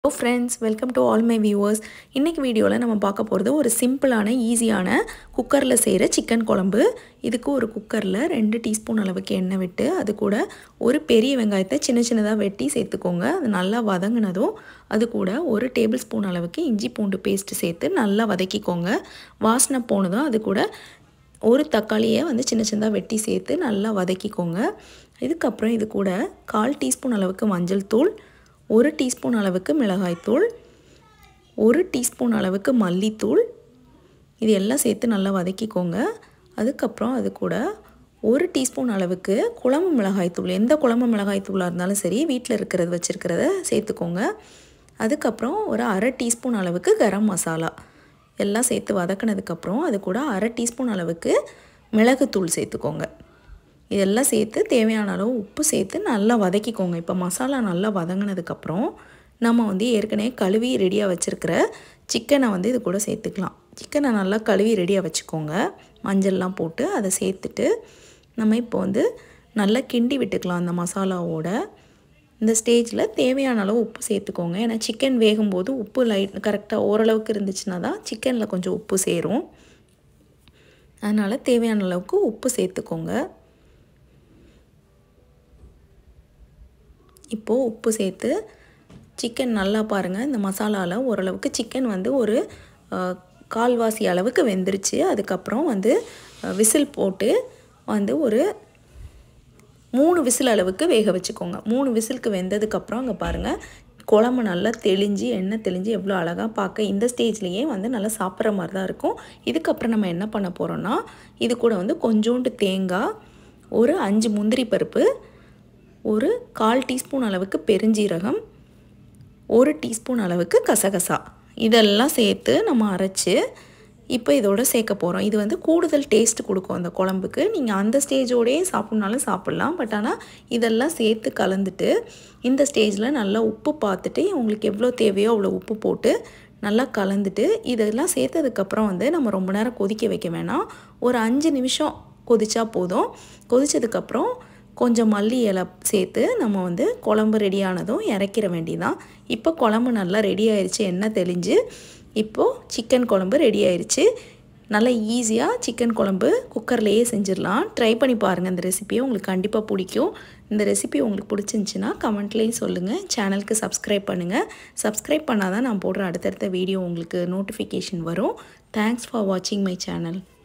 hello friends welcome to all my viewers இன்றைக்கி வீடியோவில் நம்ம பார்க்க போகிறது ஒரு சிம்பிளான ஈஸியான குக்கரில் செய்கிற சிக்கன் குழம்பு இதுக்கு ஒரு குக்கரில் ரெண்டு டீஸ்பூன் அளவுக்கு எண்ணெய் விட்டு அது கூட ஒரு பெரிய வெங்காயத்தை சின்ன சின்னதாக வெட்டி சேர்த்துக்கோங்க அது நல்லா வதங்கினதும் அது கூட ஒரு டேபிள் ஸ்பூன் அளவுக்கு இஞ்சி பூண்டு பேஸ்ட்டு சேர்த்து நல்லா வதக்கிக்கோங்க வாசனை போனதும் அது கூட ஒரு தக்காளியை வந்து சின்ன சின்னதாக வெட்டி சேர்த்து நல்லா வதக்கிக்கோங்க இதுக்கப்புறம் இது கூட கால் டீஸ்பூன் அளவுக்கு மஞ்சள் தூள் ஒரு டீஸ்பூன் அளவுக்கு மிளகாய்த்தூள் ஒரு டீஸ்பூன் அளவுக்கு மல்லித்தூள் இது எல்லாம் சேர்த்து நல்லா வதக்கிக்கோங்க அதுக்கப்புறம் அது கூட ஒரு டீஸ்பூன் அளவுக்கு குழம்பு மிளகாய்த்தூள் எந்த குழம்பு மிளகாய்த்தூளாக இருந்தாலும் சரி வீட்டில் இருக்கிறது வச்சுருக்கிறத சேர்த்துக்கோங்க அதுக்கப்புறம் ஒரு அரை டீஸ்பூன் அளவுக்கு கரம் மசாலா எல்லாம் சேர்த்து வதக்கினதுக்கப்புறம் அது கூட அரை டீஸ்பூன் அளவுக்கு மிளகுத்தூள் சேர்த்துக்கோங்க இதெல்லாம் சேர்த்து தேவையான அளவு உப்பு சேர்த்து நல்லா வதக்கிக்கோங்க இப்போ மசாலா நல்லா வதங்கினதுக்கப்புறம் நம்ம வந்து ஏற்கனவே கழுவி ரெடியாக வச்சுருக்கிற சிக்கனை வந்து இது கூட சேர்த்துக்கலாம் சிக்கனை நல்லா கழுவி ரெடியாக வச்சுக்கோங்க மஞ்சள்லாம் போட்டு அதை சேர்த்துட்டு நம்ம இப்போ வந்து நல்லா கிண்டி விட்டுக்கலாம் அந்த மசாலாவோட இந்த ஸ்டேஜில் தேவையான அளவு உப்பு சேர்த்துக்கோங்க ஏன்னா சிக்கன் வேகும்போது உப்பு லைட் கரெக்டாக ஓரளவுக்கு இருந்துச்சுன்னா தான் சிக்கனில் கொஞ்சம் உப்பு சேரும் அதனால் தேவையான அளவுக்கு உப்பு சேர்த்துக்கோங்க இப்போது உப்பு சேர்த்து சிக்கன் நல்லா பாருங்கள் இந்த மசாலாவில் ஓரளவுக்கு சிக்கன் வந்து ஒரு கால்வாசி அளவுக்கு வெந்துருச்சு அதுக்கப்புறம் வந்து விசில் போட்டு வந்து ஒரு மூணு விசில் அளவுக்கு வேக வச்சுக்கோங்க மூணு விசிலுக்கு வெந்ததுக்கப்புறம் அங்கே பாருங்கள் குழம்பு நல்லா தெளிஞ்சு எண்ணெய் தெளிஞ்சு எவ்வளோ அழகாக பார்க்க இந்த ஸ்டேஜ்லேயே வந்து நல்லா சாப்பிட்ற மாதிரி தான் இருக்கும் இதுக்கப்புறம் நம்ம என்ன பண்ண போகிறோன்னா இது கூட வந்து கொஞ்சோண்டு தேங்காய் ஒரு அஞ்சு முந்திரி பருப்பு ஒரு கால் டீஸ்பூன் அளவுக்கு பெருஞ்சீரகம் ஒரு டீஸ்பூன் அளவுக்கு கசகசா இதெல்லாம் சேர்த்து நம்ம அரைச்சி இப்போ இதோட சேர்க்க போகிறோம் இது வந்து கூடுதல் டேஸ்ட் கொடுக்கும் அந்த குழம்புக்கு நீங்கள் அந்த ஸ்டேஜோடையே சாப்பிட்னாலும் சாப்பிட்லாம் பட் ஆனால் இதெல்லாம் சேர்த்து கலந்துட்டு இந்த ஸ்டேஜில் நல்லா உப்பு பார்த்துட்டு உங்களுக்கு எவ்வளோ தேவையோ அவ்வளோ உப்பு போட்டு நல்லா கலந்துட்டு இதெல்லாம் சேர்த்ததுக்கப்புறம் வந்து நம்ம ரொம்ப நேரம் கொதிக்க வைக்க வேணாம் ஒரு அஞ்சு நிமிஷம் கொதிச்சா போதும் கொதித்ததுக்கப்புறம் கொஞ்சம் மல்லி இலை சேர்த்து நம்ம வந்து குழம்பு ரெடியானதும் இறக்கிற வேண்டியதான் இப்போ குழம்பு நல்லா ரெடி ஆயிடுச்சு எண்ணெய் தெளிஞ்சு இப்போது சிக்கன் குழம்பு ரெடி ஆயிடுச்சு நல்லா ஈஸியாக சிக்கன் குழம்பு குக்கர்லேயே செஞ்சிடலாம் ட்ரை பண்ணி பாருங்கள் இந்த ரெசிபியை உங்களுக்கு கண்டிப்பாக பிடிக்கும் இந்த ரெசிபி உங்களுக்கு பிடிச்சிருந்துச்சின்னா கமெண்ட்லேயும் சொல்லுங்கள் சேனலுக்கு சப்ஸ்கிரைப் பண்ணுங்கள் சப்ஸ்கிரைப் பண்ணால் தான் நான் போடுற அடுத்தடுத்த வீடியோ உங்களுக்கு நோட்டிஃபிகேஷன் வரும் தேங்க்ஸ் ஃபார் வாட்சிங் மை சேனல்